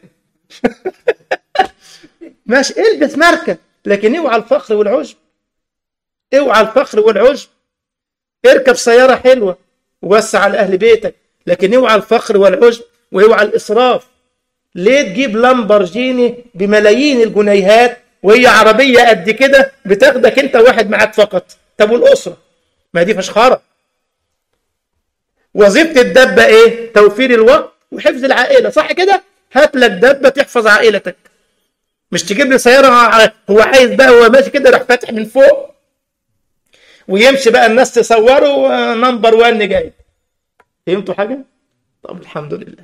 ماشي البس ماركة لكن اوعى الفخر والعجب اوعى الفخر والعجب اركب سيارة حلوة ووسع على أهل بيتك لكن اوعى الفخر والعجب واوعى الإسراف ليه تجيب لامبرجيني بملايين الجنيهات وهي عربية قد كده بتاخدك انت واحد معاك فقط طب والأسرة ما دي فشخرة وظيفة الدبة ايه توفير الوقت وحفظ العائلة صح كده هات لك دبة تحفظ عائلتك مش تجيب لي سيارة هو عايز بقى هو ماشي كده راح فاتح من فوق ويمشي بقى الناس تصوره نمبر 1 جاي فهمتوا حاجة؟ طب الحمد لله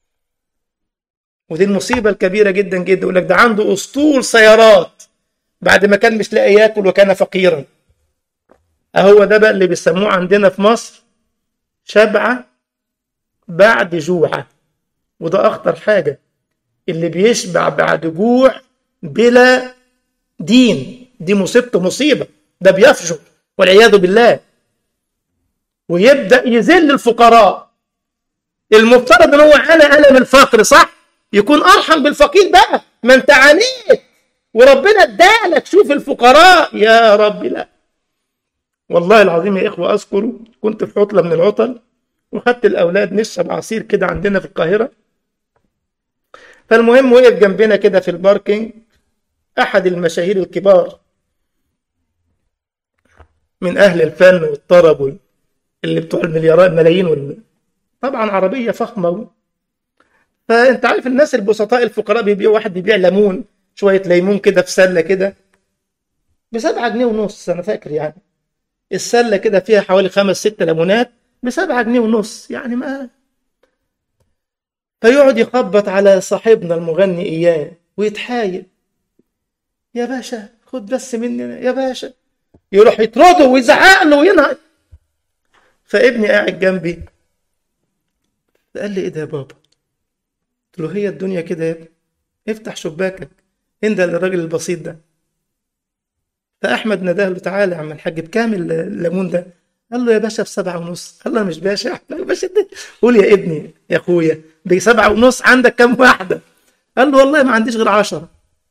ودي المصيبة الكبيرة جدا جدا يقول لك ده عنده أسطول سيارات بعد ما كان مش لاقي ياكل وكان فقيرا أهو ده بقى اللي بيسموه عندنا في مصر شبعة بعد جوعة وده أخطر حاجة اللي بيشبع بعد جوع بلا دين دي مصيبته مصيبة ده بيفجر والعياذ بالله ويبدأ يذل الفقراء المفترض ان هو على ألم الفقر صح يكون أرحم بالفقير بقى ما انت عانيت وربنا ادالك شوف الفقراء يا رب لا والله العظيم يا إخوة أذكر كنت في عطلة من العطل وخدت الأولاد نشرب عصير كده عندنا في القاهرة فالمهم وقف جنبنا كده في الباركينج أحد المشاهير الكبار من أهل الفن والطرب اللي بتوع المليارات ملايين وال... طبعا عربية فخمة فأنت عارف الناس البسطاء الفقراء بيبيعوا واحد بيبيع ليمون شوية ليمون كده في سلة كده بسبعة جنيه ونص أنا فاكر يعني السلة كده فيها حوالي خمس ست ليمونات بسبعة جنيه ونص يعني ما فيقعد يخبط على صاحبنا المغني إياه ويتحايل يا باشا خد بس مننا يا باشا يروح يطرده ويزعق له وينهق فابني قاعد جنبي قال لي ايه ده يا بابا قلت له هي الدنيا كده يا ابني افتح شباكك انده للراجل البسيط ده فاحمد نداه له تعالى يا عم الحاج بكام الليمون ده قال له يا باشا بسبعة ونص قال له مش باشا يا باشا ده. قول يا ابني يا اخويا بسبعة ونص عندك كام واحدة قال له والله ما عنديش غير عشرة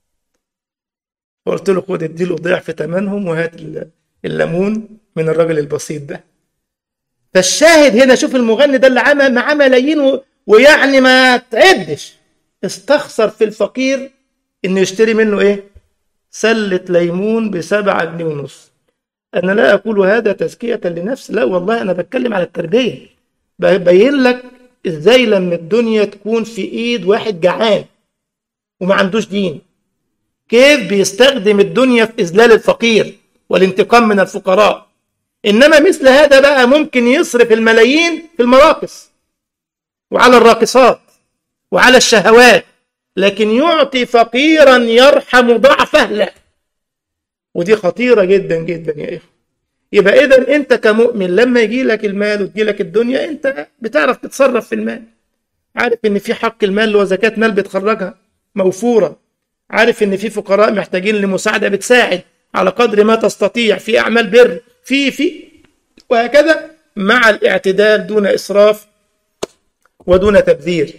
فقلت له خد اديله ضعف ثمنهم وهات الليمون من الراجل البسيط ده فالشاهد هنا شوف المغني ده اللي عمل معاه ملايين و... ويعني ما تعدش استخسر في الفقير انه يشتري منه ايه سلة ليمون بسبعة جنيه ونص انا لا اقول هذا تزكية لنفسي لا والله انا بتكلم على التربية ببين لك ازاي لما الدنيا تكون في ايد واحد جعان وما عندوش دين كيف بيستخدم الدنيا في اذلال الفقير والانتقام من الفقراء انما مثل هذا بقى ممكن يصرف الملايين في المراقص وعلى الراقصات وعلى الشهوات لكن يعطي فقيرا يرحم ضعف اهله ودي خطيره جدا جدا يا اخوه يبقى اذا انت كمؤمن لما يجي لك المال وتجي لك الدنيا انت بتعرف تتصرف في المال عارف ان في حق المال اللي هو زكاه مال بتخرجها موفوره عارف ان في فقراء محتاجين لمساعده بتساعد على قدر ما تستطيع في اعمال بر في في وهكذا مع الاعتدال دون اسراف ودون تبذير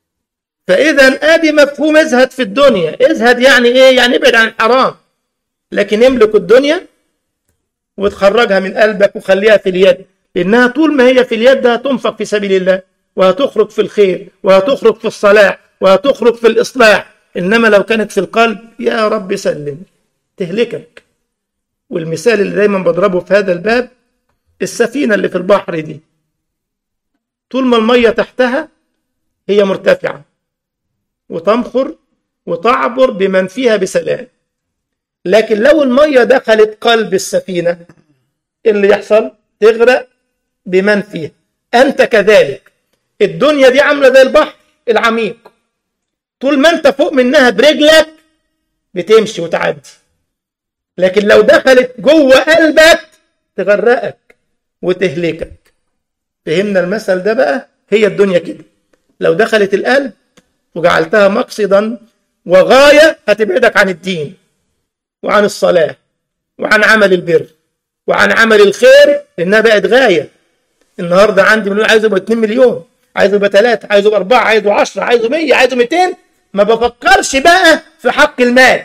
فاذا ادي مفهوم ازهد في الدنيا ازهد يعني ايه يعني ابعد عن الحرام لكن املك الدنيا وتخرجها من قلبك وخليها في اليد لانها طول ما هي في اليد هتنفق في سبيل الله وهتخرج في الخير وهتخرج في الصلاح وهتخرج في الاصلاح انما لو كانت في القلب يا رب سلم تهلكك والمثال اللي دايما بضربه في هذا الباب السفينة اللي في البحر دي طول ما المية تحتها هي مرتفعة وتمخر وتعبر بمن فيها بسلام لكن لو المية دخلت قلب السفينة اللي يحصل تغرق بمن فيها أنت كذلك الدنيا دي عاملة زي البحر العميق طول ما أنت فوق منها برجلك بتمشي وتعدي لكن لو دخلت جوه قلبك تغرقك وتهلكك فهمنا المثل ده بقى هي الدنيا كده لو دخلت القلب وجعلتها مقصدا وغاية هتبعدك عن الدين وعن الصلاة وعن عمل البر وعن عمل الخير لأنها بقت غاية النهاردة عندي مليون عايز يبقى 2 مليون عايز يبقى 3 عايز يبقى 4 عايز يبقى 10 عايز يبقى 100 عايز يبقى 200 ما بفكرش بقى في حق المال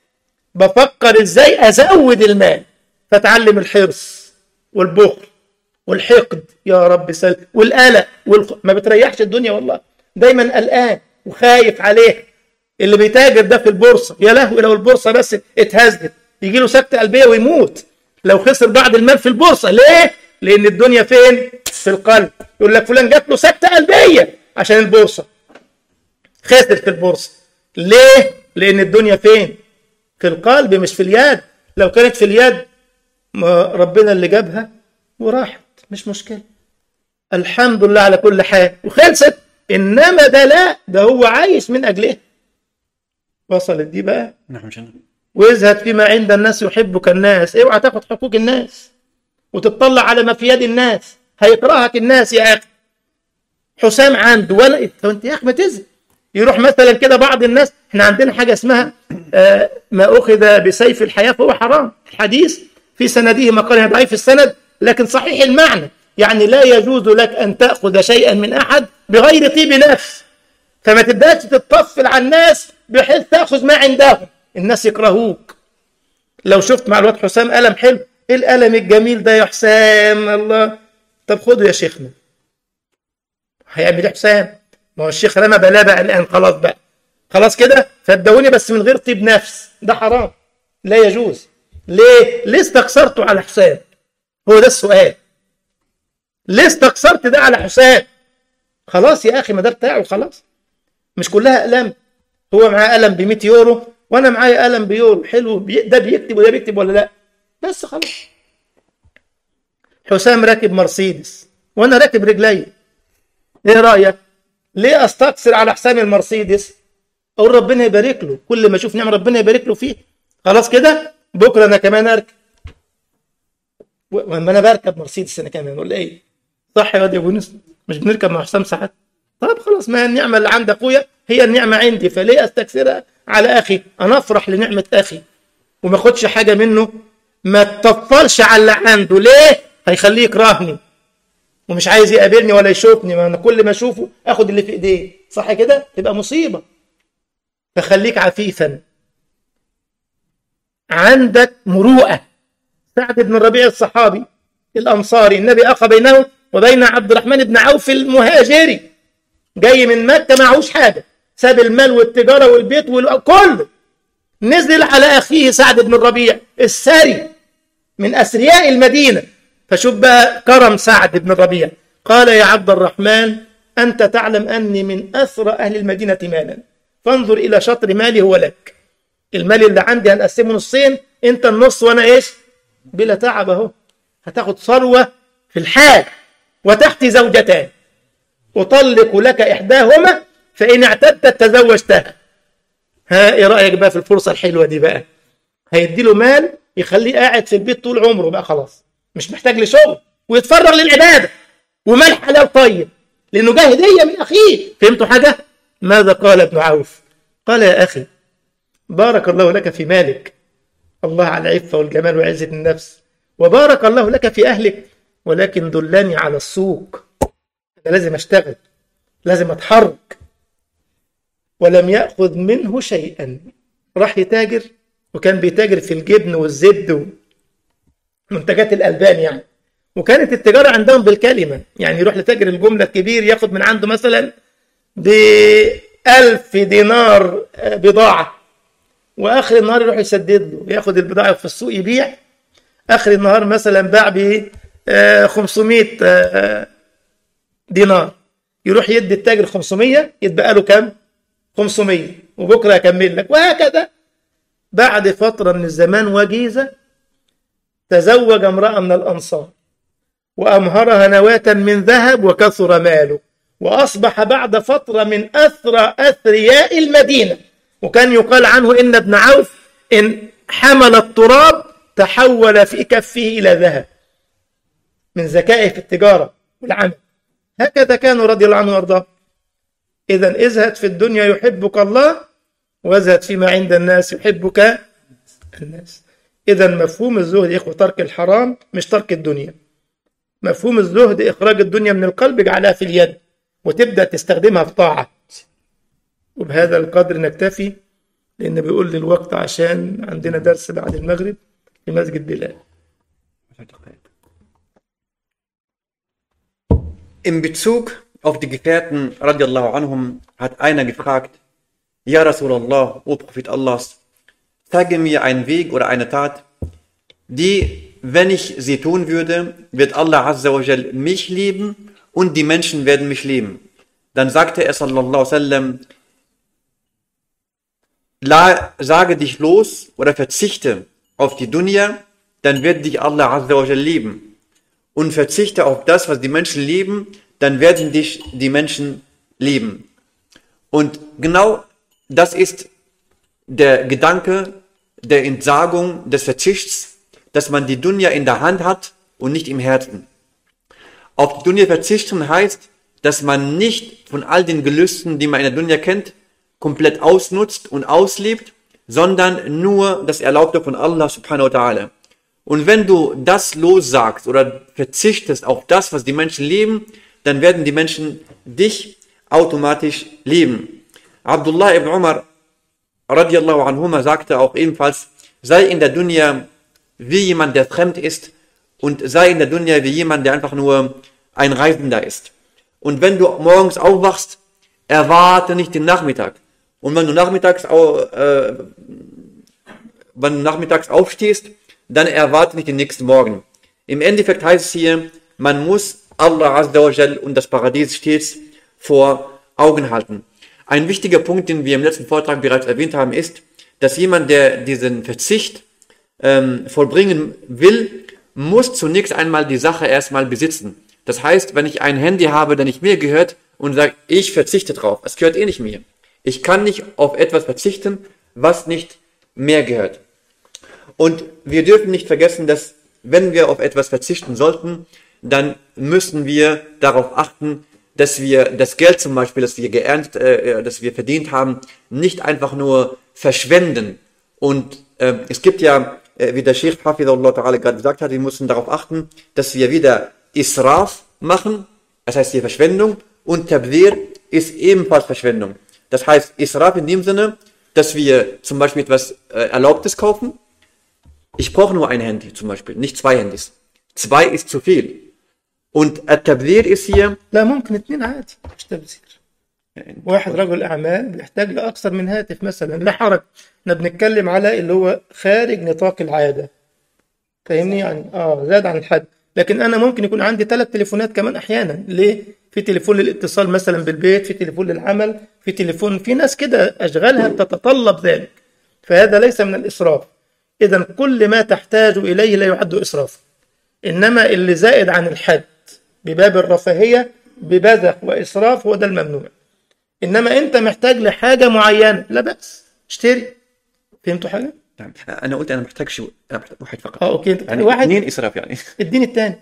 بفكر ازاي ازود المال فتعلم الحرص والبخل والحقد يا رب سل والقلق والخ... ما بتريحش الدنيا والله دايما قلقان وخايف عليه اللي بيتاجر ده في البورصه يا لهوي لو البورصه بس اتهزت يجي له سكته قلبيه ويموت لو خسر بعض المال في البورصه ليه؟ لان الدنيا فين؟ في القلب يقول لك فلان جات له سكته قلبيه عشان البورصه خسر في البورصه ليه؟ لان الدنيا فين؟ في القلب مش في اليد لو كانت في اليد ما ربنا اللي جابها وراحت مش مشكلة الحمد لله على كل حال وخلصت إنما ده لا ده هو عايش من أجلها وصلت دي بقى نعم جنة وازهد فيما عند الناس يحبك الناس اوعى تاخد حقوق الناس وتطلع على ما في يد الناس هيكرهك الناس يا اخي حسام عنده ولا انت يا اخي ما تزهد يروح مثلا كده بعض الناس احنا عندنا حاجه اسمها آه ما اخذ بسيف الحياه فهو حرام الحديث في سنده مقال ضعيف السند لكن صحيح المعنى يعني لا يجوز لك ان تاخذ شيئا من احد بغير طيب نفس فما تبداش تتطفل على الناس بحيث تاخذ ما عندهم الناس يكرهوك لو شفت مع الواد حسام قلم حلو ايه القلم الجميل ده يا حسام الله طب خده يا شيخنا هيعمل ايه حسام ما هو الشيخ رمى بلا بقى الان خلاص بقى خلاص كده فادوني بس من غير طيب نفس ده حرام لا يجوز ليه ليه استقصرته على حسام هو ده السؤال ليه استقصرت ده على حسام خلاص يا اخي ما ده بتاعه خلاص مش كلها اقلام هو معاه قلم ب 100 يورو وانا معايا قلم بيورو حلو بي... ده بيكتب وده بيكتب ولا لا بس خلاص حسام راكب مرسيدس وانا راكب رجلي ايه رايك ليه استقصر على حسام المرسيدس اقول ربنا يبارك له كل ما اشوف نعمه ربنا يبارك له فيه خلاص كده بكره انا كمان اركب واما انا بركب مرسيدس انا كمان ولا ايه صح يا واد يا بونس مش بنركب مع حسام ساعات طب خلاص ما النعمه اللي عند اخويا هي النعمه عندي فليه استكثرها على اخي انا افرح لنعمه اخي وما اخدش حاجه منه ما تطفلش على اللي عنده ليه هيخليه يكرهني ومش عايز يقابلني ولا يشوفني ما انا كل ما اشوفه اخد اللي في ايديه صح كده تبقى مصيبه فخليك عفيفا عندك مروءه سعد بن الربيع الصحابي الانصاري النبي اخى بينه وبين عبد الرحمن بن عوف المهاجري جاي من مكة معهوش حاجة ساب المال والتجارة والبيت وكله نزل على أخيه سعد بن الربيع الساري من أثرياء المدينة فشوف بقى كرم سعد بن الربيع قال يا عبد الرحمن أنت تعلم أني من أثرى أهل المدينة مالا فانظر إلى شطر مالي هو لك المال اللي عندي هنقسمه نصين أنت النص وأنا إيش بلا تعب أهو هتاخد ثروة في الحال وتحت زوجتان أطلق لك إحداهما فإن اعتدت تزوجتها ها إيه رأيك بقى في الفرصة الحلوة دي بقى هيدي له مال يخليه قاعد في البيت طول عمره بقى خلاص مش محتاج لشغل ويتفرغ للعبادة ومال حلال طيب لأنه جه هدية من أخيه فهمتوا حاجة؟ ماذا قال ابن عوف؟ قال يا أخي بارك الله لك في مالك الله على العفة والجمال وعزة النفس وبارك الله لك في أهلك ولكن دلني على السوق أنا لازم أشتغل لازم أتحرك ولم يأخذ منه شيئا راح يتاجر وكان بيتاجر في الجبن والزبد ومنتجات الألبان يعني وكانت التجارة عندهم بالكلمة يعني يروح لتاجر الجملة الكبير ياخد من عنده مثلا بألف دينار بضاعة وآخر النهار يروح يسدد له ياخد البضاعة في السوق يبيع آخر النهار مثلا باع ب 500 دينار يروح يدي التاجر 500 يتبقى له كام؟ 500 وبكره اكمل لك وهكذا بعد فتره من الزمان وجيزه تزوج امراه من الانصار وامهرها نواه من ذهب وكثر ماله واصبح بعد فتره من اثرى اثرياء المدينه وكان يقال عنه ان ابن عوف ان حمل التراب تحول في كفه الى ذهب من ذكائه في التجاره والعمل هكذا كانوا رضي الله عنه وارضاه إذا ازهد في الدنيا يحبك الله وازهد فيما عند الناس يحبك الناس إذا مفهوم الزهد يا إخوة ترك الحرام مش ترك الدنيا مفهوم الزهد إخراج الدنيا من القلب اجعلها في اليد وتبدأ تستخدمها في طاعة وبهذا القدر نكتفي لأن بيقول لي الوقت عشان عندنا درس بعد المغرب في مسجد بلال In Bezug auf die Gefährten radiallahu anhum hat einer gefragt, Ja Rasulallah, O Prophet Allahs, zeige mir einen Weg oder eine Tat, die, wenn ich sie tun würde, wird Allah Azza wa Jal mich lieben und die Menschen werden mich lieben. Dann sagte er sallallahu sallam, La, sage dich los oder verzichte auf die Dunya, dann wird dich Allah Azza wa Jal lieben. Und verzichte auf das, was die Menschen lieben, dann werden dich die Menschen lieben. Und genau das ist der Gedanke der Entsagung, des Verzichts, dass man die Dunya in der Hand hat und nicht im Herzen. Auf die Dunya verzichten heißt, dass man nicht von all den Gelüsten, die man in der Dunya kennt, komplett ausnutzt und auslebt, sondern nur das Erlaubte von Allah subhanahu wa ta'ala. Und wenn du das lossagst oder verzichtest auf das, was die Menschen leben, dann werden die Menschen dich automatisch lieben. Abdullah ibn Umar radiallahu anhuma sagte auch ebenfalls, sei in der Dunya wie jemand, der fremd ist und sei in der Dunya wie jemand, der einfach nur ein Reisender ist. Und wenn du morgens aufwachst, erwarte nicht den Nachmittag. Und wenn du nachmittags, äh, wenn du nachmittags aufstehst, dann erwarte nicht den nächsten Morgen. Im Endeffekt heißt es hier, man muss Allah Azza wa Jal und das Paradies stets vor Augen halten. Ein wichtiger Punkt, den wir im letzten Vortrag bereits erwähnt haben, ist, dass jemand, der diesen Verzicht ähm, vollbringen will, muss zunächst einmal die Sache erstmal besitzen. Das heißt, wenn ich ein Handy habe, das nicht mir gehört und sage, ich verzichte drauf, es gehört eh nicht mir. Ich kann nicht auf etwas verzichten, was nicht mehr gehört. Und wir dürfen nicht vergessen, dass wenn wir auf etwas verzichten sollten, dann müssen wir darauf achten, dass wir das Geld zum Beispiel, das wir geerntet, äh, das wir verdient haben, nicht einfach nur verschwenden. Und äh, es gibt ja, äh, wie der Sheikh Hafidullah Ta'ala gerade gesagt hat, wir müssen darauf achten, dass wir wieder Israf machen, das heißt die Verschwendung, und Tabdir ist ebenfalls Verschwendung. Das heißt Israf in dem Sinne, dass wir zum Beispiel etwas äh, Erlaubtes kaufen. Ich brauche nur ein Handy zum Beispiel, nicht zwei Handys. Zwei ist zu viel. Und التبذير ist hier لا ممكن اتنين عادي مش تبذير واحد رجل اعمال بيحتاج لاكثر من هاتف مثلا لا حرج احنا بنتكلم على اللي هو خارج نطاق العاده فاهمني يعني اه زاد عن الحد لكن انا ممكن يكون عندي ثلاث تليفونات كمان احيانا ليه في تليفون للاتصال مثلا بالبيت في تليفون للعمل في تليفون في ناس كده اشغالها تتطلب ذلك فهذا ليس من الاسراف اذا كل ما تحتاج اليه لا يعد اسرافا انما اللي زائد عن الحد بباب الرفاهيه ببذخ واسراف هو ده الممنوع انما انت محتاج لحاجه معينه لا باس اشتري فهمتوا حاجه نعم. أنا قلت أنا محتاج شو أنا محتاج واحد فقط اه اوكي انت يعني واحد اثنين إسراف يعني اديني الثاني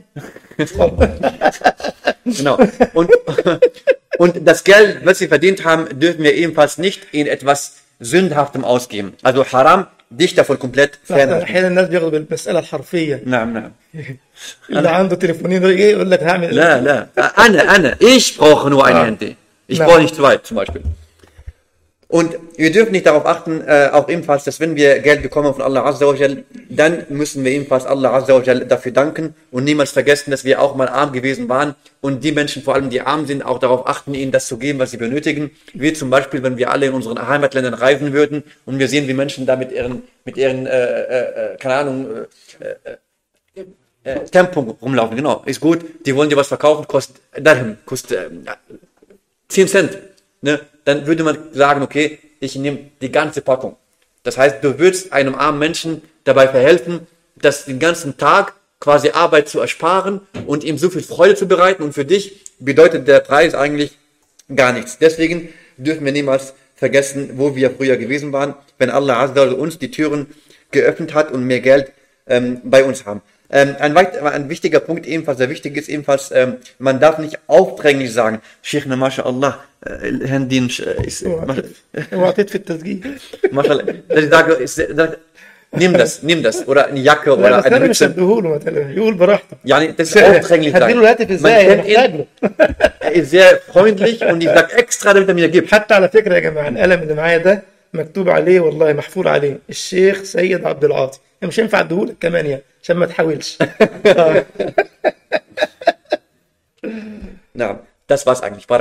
Genau. Und, und das Geld, was wir verdient haben, dürfen wir ebenfalls nicht in etwas Sündhaftem ausgeben. Also Haram, dich davon komplett fernhalten. احيانا الناس بياخدوا بالمساله الحرفيه نعم نعم اللي عنده تليفونين يجي يقول لك هعمل لا لا Anne, Anne, ich brauche nur ein Ah. Handy. Ich Nein. brauche nicht zwei zum Beispiel. Und wir dürfen nicht darauf achten, äh, auch ebenfalls, dass wenn wir Geld bekommen von Allah Azza wa Jal, dann müssen wir ebenfalls Allah Azza wa Jal dafür danken und niemals vergessen, dass wir auch mal arm gewesen waren und die Menschen, vor allem die arm sind, auch darauf achten, ihnen das zu geben, was sie benötigen. Wie zum Beispiel, wenn wir alle in unseren Heimatländern reisen würden und wir sehen, wie Menschen da mit ihren, mit ihren, äh, äh, äh, keine Ahnung, äh, äh, Tempo rumlaufen, genau, ist gut. Die wollen dir was verkaufen, kostet Dirham, kostet äh, 10 Cent. Ne? Dann würde man sagen, okay, ich nehme die ganze Packung. Das heißt, du würdest einem armen Menschen dabei verhelfen, das den ganzen Tag quasi Arbeit zu ersparen und ihm so viel Freude zu bereiten. Und für dich bedeutet der Preis eigentlich gar nichts. Deswegen dürfen wir niemals vergessen, wo wir früher gewesen waren, wenn Allah Azza wa Jalla uns die Türen geöffnet hat und mehr Geld ähm, bei uns haben. Ähm, ein, weit, ein wichtiger Punkt ebenfalls, sehr wichtig ist ebenfalls, ähm, man darf nicht aufdringlich sagen, Sheikhna, MashaAllah, äh, Handy äh, ist, اوعى تطفي التسجيل MashaAllah, dass ich sage, ist, sag, nimm das, nimm das, oder eine Jacke لا oder بس eine انا مش Mütze. هديهوله ما تقلقش. يقول براحته يعني das ist aufdringlich هديله sagen. الهاتف Man ازاي انا kennt ihn, محتاج له er ist sehr freundlich und ich sage extra, damit er mir gibt. حتى على فكره يا جماعه القلم اللي معايا ده مكتوب عليه والله محفور عليه الشيخ سيد عبد العاطي مش هينفع اديهولك كمان يعني عشان ما تحاولش آه. Na, das war's eigentlich.